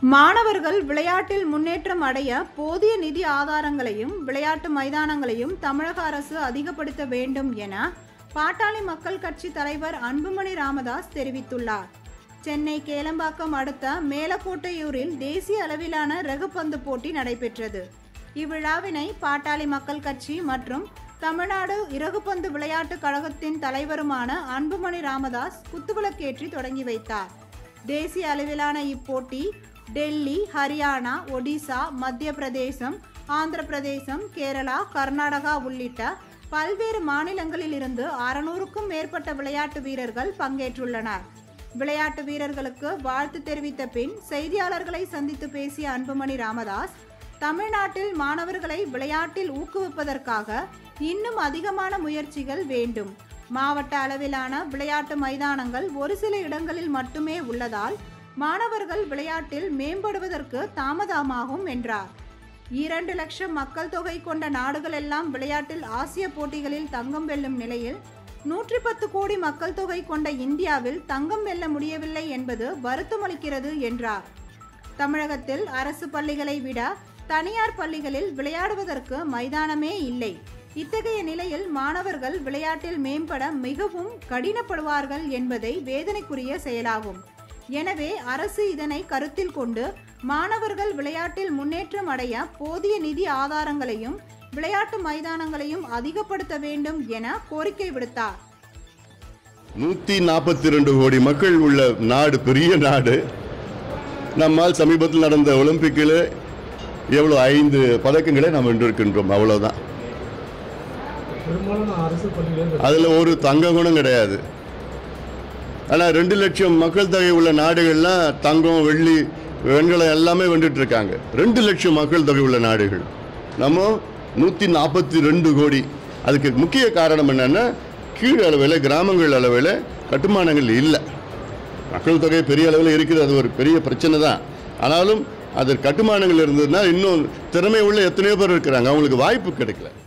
மாணவர்கள் விளையாட்டில் முன்னேற்றம் அடைய போதிய நிதி ஆதாரங்களையும் விளையாட்டு மைதானங்களையும் தமிழக அரசு அதிகப்படுத்த வேண்டும் என பாட்டாளி மக்கள் கட்சி தலைவர் அன்புமணி ராமதாஸ் தெரிவித்துள்ளார் சென்னை கேளம்பாக்கம் அடுத்த மேலக்கோட்டையூரில் தேசிய அளவிலான ரகுபந்து போட்டி நடைபெற்றது இவ்விழாவினை பாட்டாளி மக்கள் கட்சி மற்றும் தமிழ்நாடு இறகுப்பந்து விளையாட்டுக் கழகத்தின் தலைவருமான அன்புமணி ராமதாஸ் குத்துவிளக்கேற்றி தொடங்கி வைத்தார் தேசிய அளவிலான இப்போட்டி டெல்லி ஹரியானா ஒடிசா மத்திய பிரதேசம் ஆந்திர பிரதேசம் கேரளா கர்நாடகா உள்ளிட்ட பல்வேறு மாநிலங்களில் இருந்து அறுநூறுக்கும் மேற்பட்ட விளையாட்டு வீரர்கள் பங்கேற்றுள்ளனர் விளையாட்டு வீரர்களுக்கு வாழ்த்து தெரிவித்த பின் செய்தியாளர்களை சந்தித்து பேசிய அன்புமணி ராமதாஸ் தமிழ்நாட்டில் மாணவர்களை விளையாட்டில் ஊக்குவிப்பதற்காக இன்னும் அதிகமான முயற்சிகள் வேண்டும் மாவட்ட அளவிலான விளையாட்டு மைதானங்கள் ஒரு சில இடங்களில் மட்டுமே உள்ளதால் மாணவர்கள் விளையாட்டில் மேம்படுவதற்கு தாமதமாகும் என்றார் இரண்டு லட்சம் மக்கள் தொகை கொண்ட நாடுகள் எல்லாம் விளையாட்டில் ஆசிய போட்டிகளில் தங்கம் வெல்லும் நிலையில் நூற்றி பத்து கோடி மக்கள் தொகை கொண்ட இந்தியாவில் தங்கம் வெல்ல முடியவில்லை என்பது வருத்தமளிக்கிறது என்றார் தமிழகத்தில் அரசு பள்ளிகளை விட தனியார் பள்ளிகளில் விளையாடுவதற்கு மைதானமே இல்லை இத்தகைய நிலையில் மாணவர்கள் விளையாட்டில் மேம்பட மிகவும் கடினப்படுவார்கள் என்பதை வேதனைக்குரிய செயலாகும் எனவே அரசு இதனை கருத்தில் கொண்டு மாணவர்கள் விளையாட்டில் முன்னேற்றம் அடைய போதிய நிதி ஆதாரங்களையும் விளையாட்டு மைதானங்களையும் அதிகப்படுத்த வேண்டும் என கோரிக்கை விடுத்தார் நூற்றி நாற்பத்தி ரெண்டு கோடி மக்கள் உள்ள நாடு பெரிய நாடு நம்மால் சமீபத்தில் நடந்த ஒலிம்பிக்கில் எவ்வளோ ஐந்து பதக்கங்களை நாம் வென்றிருக்கின்றோம் அவ்வளோதான் பெரும்பாலான அரசு பள்ளிகள் அதில் ஒரு தங்கம் கூட கிடையாது ஆனால் ரெண்டு லட்சம் மக்கள் தொகை உள்ள நாடுகள்லாம் தங்கம் வெள்ளி வெண்கலம் எல்லாமே வென்றுட்டு இருக்காங்க ரெண்டு லட்சம் மக்கள் தொகை உள்ள நாடுகள் நம்ம நூற்றி நாற்பத்தி ரெண்டு கோடி அதுக்கு முக்கிய காரணம் என்னென்னா கீழ் அளவில் கிராமங்கள் அளவில் கட்டுமானங்கள் இல்லை மக்கள் தொகை பெரிய அளவில் இருக்குது அது ஒரு பெரிய பிரச்சனை தான் ஆனாலும் அது கட்டுமானங்கள் இருந்ததுன்னா இன்னும் திறமை உள்ள எத்தனையோ பேர் இருக்கிறாங்க அவங்களுக்கு வாய்ப்பு கிடைக்கல